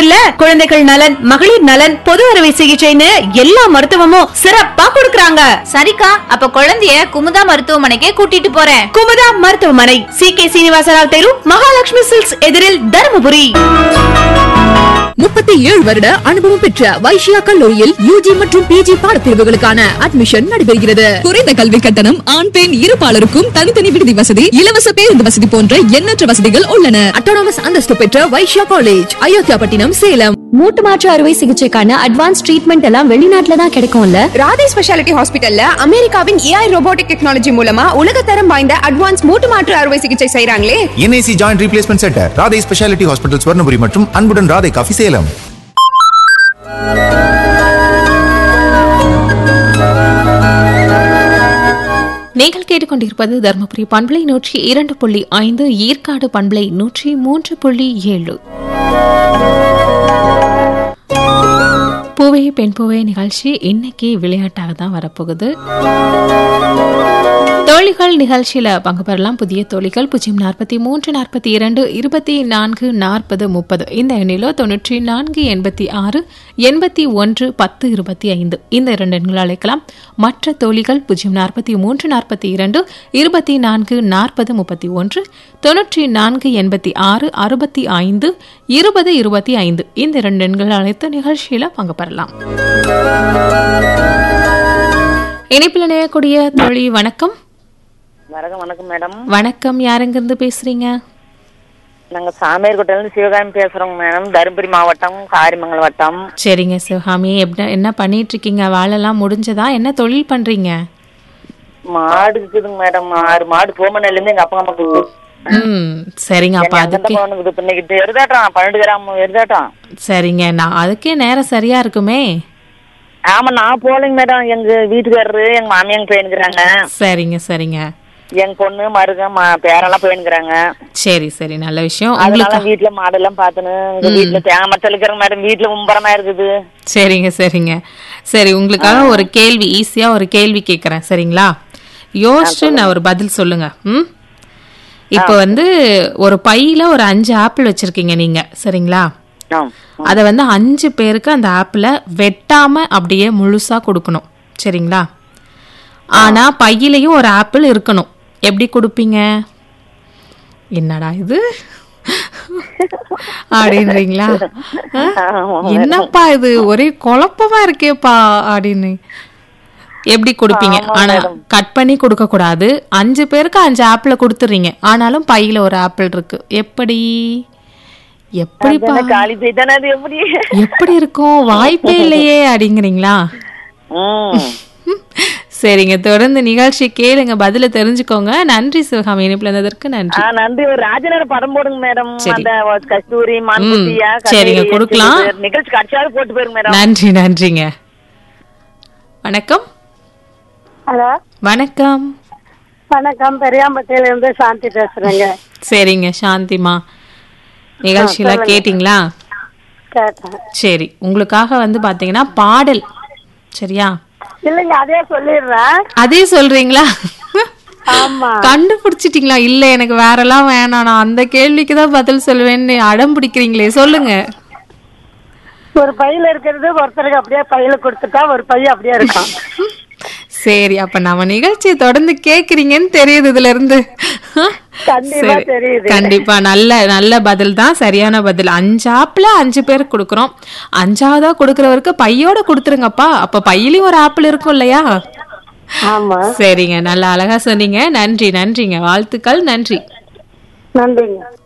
மட்டும் இல்ல குழந்தைகள் நலன் மகளிர் நலன் பொது அறுவை சிகிச்சைன்னு எல்லா மருத்துவமும் சிறப்பா கொடுக்கறாங்க சரிக்கா அப்ப குழந்தைய குமுதா மருத்துவமனைக்கே கூட்டிட்டு போறேன் குமுதா மருத்துவமனை சி கே சீனிவாசராவ் தெரு மகாலட்சுமி சில்க்ஸ் எதிரில் தருமபுரி முப்பத்தி ஏழு வருட அனுபவம் பெற்ற வைஷ்யா கல்லூரியில் யூஜி மற்றும் பிஜி பாடப்பிரிவுகளுக்கான அட்மிஷன் நடைபெறுகிறது குறைந்த கல்வி கட்டணம் ஆண் பெண் இருபாலருக்கும் தனித்தனி விடுதி வசதி இலவச பேருந்து வசதி போன்ற எண்ணற்ற வசதிகள் உள்ளன அட்டானமஸ் அந்தஸ்து பெற்ற வைஷ்யா காலேஜ் அயோத்தியாபட்டினம் சேலம் மூட்டு மாற்று அறுவை சிகிச்சைக்கான அட்வான்ஸ் ட்ரீட்மெண்ட் எல்லாம் வெளிநாட்டுல தான் கிடைக்கும்ல ராதே ஸ்பெஷாலிட்டி ஹாஸ்பிட்டல்ல அமெரிக்காவின் ஏஐ ரோபோட்டிக் டெக்னாலஜி மூலமா உலகத்தரம் வாய்ந்த அட்வான்ஸ் மூட்டு மாற்று அறுவை சிகிச்சை செய்றாங்களே NIC joint replacement centre Radhai speciality hospital Swarnapuri மற்றும் அன்புடன் ராதை காஃபி சேலம் நீங்கள் கேட்டுக்கொண்டிருப்பது தர்மபுரி பண்பலை நூற்றி இரண்டு புள்ளி ஐந்து ஈர்க்காடு பண்பலை நூற்றி மூன்று புள்ளி ஏழு பூவே பெண் பூவே நிகழ்ச்சி இன்னைக்கு விளையாட்டாக தான் வரப்போகுது தோழிகள் நிகழ்ச்சியில பங்கு பெறலாம் புதிய தோழிகள் பூஜ்ஜியம் நாற்பத்தி மூன்று நாற்பத்தி இரண்டு இருபத்தி நான்கு நாற்பது முப்பது இந்த எண்ணிலோ தொண்ணூற்றி நான்கு எண்பத்தி ஆறு எண்பத்தி ஒன்று பத்து இருபத்தி ஐந்து இந்த இரண்டு எண்கள் அழைக்கலாம் மற்ற தோழிகள் பூஜ்ஜியம் நாற்பத்தி மூன்று நாற்பத்தி இரண்டு இருபத்தி நான்கு நாற்பது முப்பத்தி ஒன்று தொண்ணூற்றி நான்கு எண்பத்தி ஆறு அறுபத்தி ஐந்து இருபது இருபத்தி ஐந்து இந்த இரண்டு எண்கள் அழைத்து நிகழ்ச்சியில பங்கு பெறலாம் இணைப்பில் இணையக்கூடிய தோழி வணக்கம் வணக்கம் வணக்கம் மேடம் வணக்கம் யாருங்கிருந்து பேசுறீங்க நாங்க சாமியார்கோட்டையில இருந்து சிவகாமி பேசுறோங்க மேடம் தருமபுரி மாவட்டம் காரிமங்கலம் வட்டம் சரிங்க சிவகாமி எப்படி என்ன பண்ணிட்டு இருக்கீங்க வேலைலாம் முடிஞ்சதா என்ன தொழில் பண்றீங்க மாடு இருக்குதுங்க மேடம் ஆறு மாடு போமனையில இருந்து எங்க அப்பா அம்மாக்கு ம் சரிங்க அப்ப அதுக்கே போனுக்குது இன்னைக்கு எருதாட்டம் பன்னெண்டு கிராம் எருதாட்டம் சரிங்க நான் அதுக்கே நேரம் சரியா இருக்குமே ஆமா நான் போகலைங்க மேடம் எங்க வீட்டுக்காரரு எங்க மாமியாங்க போயினுக்குறாங்க சரிங்க சரிங்க எங்க பொண்ணு மருக மா- பேரெல்லாம் போயினுக்குறாங்க சரி சரி நல்ல விஷயம் அதனால உங்களுக்கு வீட்டுல மாடெல்லாம் பாத்துன்னு எங்க வீட்டுல தேங்காய் மட்டல் இருக்கிறங்க மேடம் வீட்டுல உம்பரமா இருக்குது சரிங்க சரிங்க சரி உங்களுக்காக ஒரு கேள்வி ஈஸியா ஒரு கேள்வி கேட்கறேன் சரிங்களா யோசிச்சு நான் ஒரு பதில் சொல்லுங்க ம் இப்போ வந்து ஒரு பையில ஒரு அஞ்சு ஆப்பிள் வச்சிருக்கீங்க நீங்க சரிங்களா ஆம். அத வந்து அஞ்சு பேருக்கு அந்த ஆப்பிள வெட்டாம அப்படியே முழுசா கொடுக்கணும் சரிங்களா ஆனா பையிலையும் ஒரு ஆப்பிள் இருக்கணும் எப்படி கொடுப்பீங்க என்னடா இது அப்படின்றீங்களா ஆ? என்னப்பா இது ஒரே குழப்பமா இருக்கேப்பா அப்படின்னு எப்படி கொடுப்பீங்க ஆனா கட் பண்ணி கொடுக்க கூடாது அஞ்சு பேருக்கு அஞ்சு ஆப்பிள் கொடுத்துறீங்க ஆனாலும் பையில ஒரு ஆப்பிள் இருக்கு எப்படி எப்படிப்பா அதானே காலி போய்தானே அது எப்படி எப்படி இருக்கும் வாய்ப்பே இல்லையே அப்படிங்கிறீங்களா ம் சரிங்க தொடர்ந்து நிகழ்ச்சி கேளுங்க பதில தெரிஞ்சுக்கோங்க நன்றி சிவகாமி இணைப்புல இருந்ததற்கு நன்றி ஆ, நன்றி ஒரு ராஜனர் படம் போடுங்க மேடம் சரி. அந்த கஸ்தூரி மான்குட்டியா ம், சரிங்க, கஸ்தூரி, கொடுக்கலாம். இது நிகழ்ச்சி கட்சியாவது போட்டு போயிருங்க மேடம் நன்றி நன்றிங்க வணக்கம் ஹலோ வணக்கம் வணக்கம் பெரியாம்பட்டியில இருந்து சாந்தி பேசுறேங்க சரிங்க சாந்திமா நிகழ்ச்சியில கேட்டிங்களா கேட்டேன் சரி உங்களுக்காக வந்து பாத்தீங்கன்னா பாடல் சரியா இல்லைங்க அதே சொல்லிடுறேன் அதே சொல்றீங்களா ஆமா கண்டுபிடிச்சிட்டீங்களா இல்ல எனக்கு வேறெல்லாம் வேணாம் நான் அந்த கேள்விக்கு தான் பதில் சொல்லுவேன்னு அடம் பிடிக்கிறீங்களே சொல்லுங்க ஒரு பையில இருக்கிறது ஒருத்தருக்கு அப்படியே பையில கொடுத்துட்டா ஒரு பை அப்படியே இருக்கும் சரி அப்ப நம்ம நிகழ்ச்சியை தொடர்ந்து கேக்குறீங்கன்னு தெரியுது இதுல இருந்து கண்டிப்பா சரி. தெரியுது. கண்டிப்பா நல்ல நல்ல பதில் தான் சரியான பதில் அஞ்சு ஆப்பிள் அஞ்சு பேருக்கு கொடுக்குறோம் அஞ்சாவதா கொடுக்கறவருக்கு பையோட கொடுத்துருங்கப்பா அப்ப பையிலயும் ஒரு ஆப்பிள் இருக்கும் இல்லையா ஆமா சரிங்க நல்லா அழகா சொன்னீங்க நன்றி நன்றிங்க வாழ்த்துக்கள் நன்றி நன்றிங்க